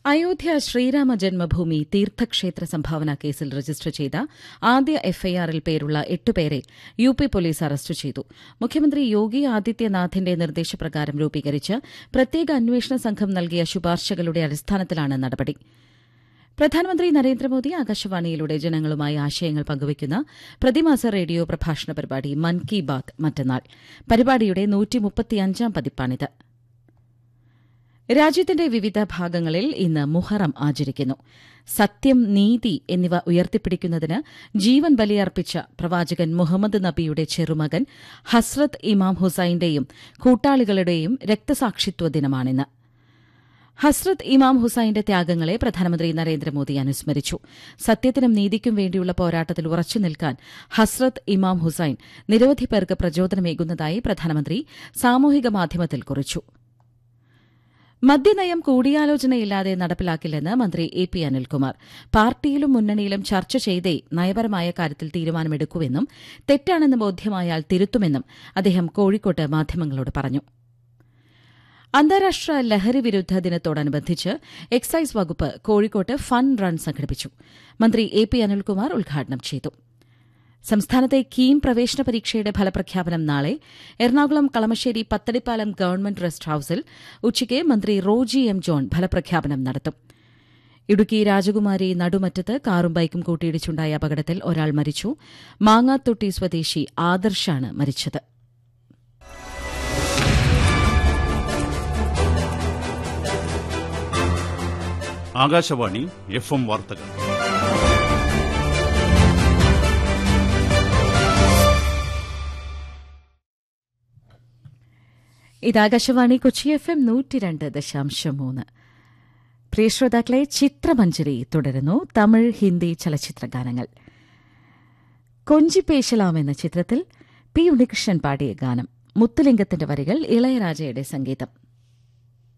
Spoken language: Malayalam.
അയോധ്യ ശ്രീരാമ ജന്മഭൂമി തീർത്ഥക്ഷേത്ര സംഭാവന കേസിൽ രജിസ്റ്റർ ചെയ്ത ആദ്യ എഫ്ഐആറിൽ പേരുള്ള എട്ടുപേരെ യു പി പോലീസ് അറസ്റ്റ് ചെയ്തു മുഖ്യമന്ത്രി യോഗി ആദിത്യനാഥിന്റെ നിർദ്ദേശപ്രകാരം രൂപീകരിച്ച് പ്രത്യേക അന്വേഷണ സംഘം നൽകിയ ശുപാർശകളുടെ അടിസ്ഥാനത്തിലാണ് നടപടി പ്രധാനമന്ത്രി നരേന്ദ്രമോദി ആകാശവാണിയിലൂടെ ജനങ്ങളുമായി ആശയങ്ങൾ പങ്കുവയ്ക്കുന്ന പ്രതിമാസ റേഡിയോ പ്രഭാഷണ പരിപാടി മൻ കി ബാത് മറ്റന്നാൾ പരിപാടിയുടെ നൂറ്റിമുപ്പത്തിയഞ്ചാം പതിപ്പാണിത് രാജ്യത്തിന്റെ വിവിധ ഭാഗങ്ങളിൽ ഇന്ന് മുഹറം ആചരിക്കുന്നു സത്യം നീതി എന്നിവ ഉയർത്തിപ്പിടിക്കുന്നതിന് ജീവൻ ബലിയർപ്പിച്ച പ്രവാചകൻ മുഹമ്മദ് നബിയുടെ ചെറുമകൻ ഹസ്രത്ത് ഇമാം ഹുസൈന്റെയും കൂട്ടാളികളുടെയും രക്തസാക്ഷിത്വ ദിനമാണിന്ന് ഹസ്രത്ത് ഇമാം ഹുസൈന്റെ ത്യാഗങ്ങളെ പ്രധാനമന്ത്രി നരേന്ദ്രമോദി അനുസ്മരിച്ചു സത്യത്തിനും നീതിക്കും വേണ്ടിയുള്ള പോരാട്ടത്തിൽ ഉറച്ചു നിൽക്കാൻ ഹസ്രത്ത് ഇമാം ഹുസൈൻ നിരവധി പേർക്ക് പ്രചോദനമേകുന്നതായി പ്രധാനമന്ത്രി സാമൂഹിക മാധ്യമത്തിൽ കുറിച്ചു മദ്യനയം കൂടിയാലോചനയില്ലാതെ നടപ്പിലാക്കില്ലെന്ന് മന്ത്രി എ പി അനിൽകുമാർ പാർട്ടിയിലും മുന്നണിയിലും ചർച്ച ചെയ്തേ നയപരമായ കാര്യത്തിൽ തീരുമാനമെടുക്കൂവെന്നും തെറ്റാണെന്ന് ബോധ്യമായാൽ തിരുത്തുമെന്നും അദ്ദേഹം കോഴിക്കോട്ട് മാധ്യമങ്ങളോട് പറഞ്ഞു അന്താരാഷ്ട്ര ലഹരി വിരുദ്ധ ദിനത്തോടനുബന്ധിച്ച് എക്സൈസ് വകുപ്പ് കോഴിക്കോട്ട് ഫൺ റൺ സംഘടിപ്പിച്ചു മന്ത്രി എ പി അനിൽകുമാർ ഉദ്ഘാടനം ചെയ്തു സംസ്ഥാനത്തെ കീം പ്രവേശന പരീക്ഷയുടെ ഫലപ്രഖ്യാപനം നാളെ എറണാകുളം കളമശ്ശേരി പത്തടിപ്പാലം ഗവൺമെന്റ് റെസ്റ്റ് ഹൌസിൽ ഉച്ചയ്ക്ക് മന്ത്രി റോജി എം ജോൺ ഫലപ്രഖ്യാപനം നടത്തും ഇടുക്കി രാജകുമാരി നടുമറ്റത്ത് കാറും ബൈക്കും കൂട്ടിയിടിച്ചുണ്ടായ അപകടത്തിൽ ഒരാൾ മരിച്ചു മാങ്ങാത്തൊട്ടി സ്വദേശി ആദർശാണ് മരിച്ചത് ആകാശവാണി എഫ് എം വാർത്തകൾ ഇത് ആകാശവാണി കൊച്ചി എഫ് എം നൂറ്റി രണ്ട് ദശാംശം മൂന്ന് പ്രിയ ശ്രോതാക്കളെ ചിത്രമഞ്ജരി തുടരുന്നു തമിഴ് ഹിന്ദി ചലച്ചിത്ര ഗാനങ്ങൾ കൊഞ്ചിപ്പേശലാം എന്ന ചിത്രത്തിൽ പി ഉണ്ണികൃഷ്ണൻ പാടിയ ഗാനം മുത്തുലിംഗത്തിന്റെ വരികൾ ഇളയരാജയുടെ സംഗീതം